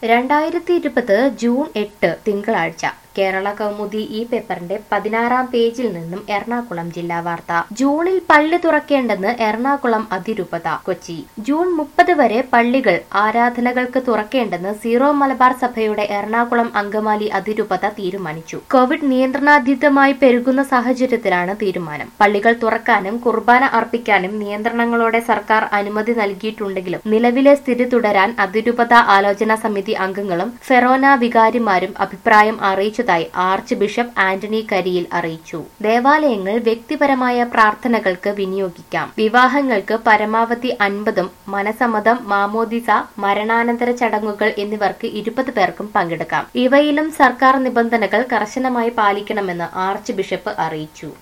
രണ്ടായിരത്തി ഇരുപത് ജൂൺ എട്ട് തിങ്കളാഴ്ച കേരള കൗമുദി ഈ പേപ്പറിന്റെ പതിനാറാം പേജിൽ നിന്നും എറണാകുളം ജില്ലാ വാർത്ത ജൂണിൽ പള്ളി തുറക്കേണ്ടെന്ന് എറണാകുളം അതിരൂപത കൊച്ചി ജൂൺ മുപ്പത് വരെ പള്ളികൾ ആരാധനകൾക്ക് തുറക്കേണ്ടെന്ന് സീറോ മലബാർ സഭയുടെ എറണാകുളം അങ്കമാലി അതിരൂപത തീരുമാനിച്ചു കോവിഡ് നിയന്ത്രണാതീതമായി പെരുകുന്ന സാഹചര്യത്തിലാണ് തീരുമാനം പള്ളികൾ തുറക്കാനും കുർബാന അർപ്പിക്കാനും നിയന്ത്രണങ്ങളോടെ സർക്കാർ അനുമതി നൽകിയിട്ടുണ്ടെങ്കിലും നിലവിലെ സ്ഥിതി തുടരാൻ അതിരൂപത ആലോചനാ സമിതി അംഗങ്ങളും ഫെറോന വികാരിമാരും അഭിപ്രായം അറിയിച്ചതായി ആർച്ച് ബിഷപ്പ് ആന്റണി കരിയിൽ അറിയിച്ചു ദേവാലയങ്ങൾ വ്യക്തിപരമായ പ്രാർത്ഥനകൾക്ക് വിനിയോഗിക്കാം വിവാഹങ്ങൾക്ക് പരമാവധി അൻപതും മനസമ്മതം മാമോദിസ മരണാനന്തര ചടങ്ങുകൾ എന്നിവർക്ക് ഇരുപത് പേർക്കും പങ്കെടുക്കാം ഇവയിലും സർക്കാർ നിബന്ധനകൾ കർശനമായി പാലിക്കണമെന്ന് ആർച്ച് ബിഷപ്പ് അറിയിച്ചു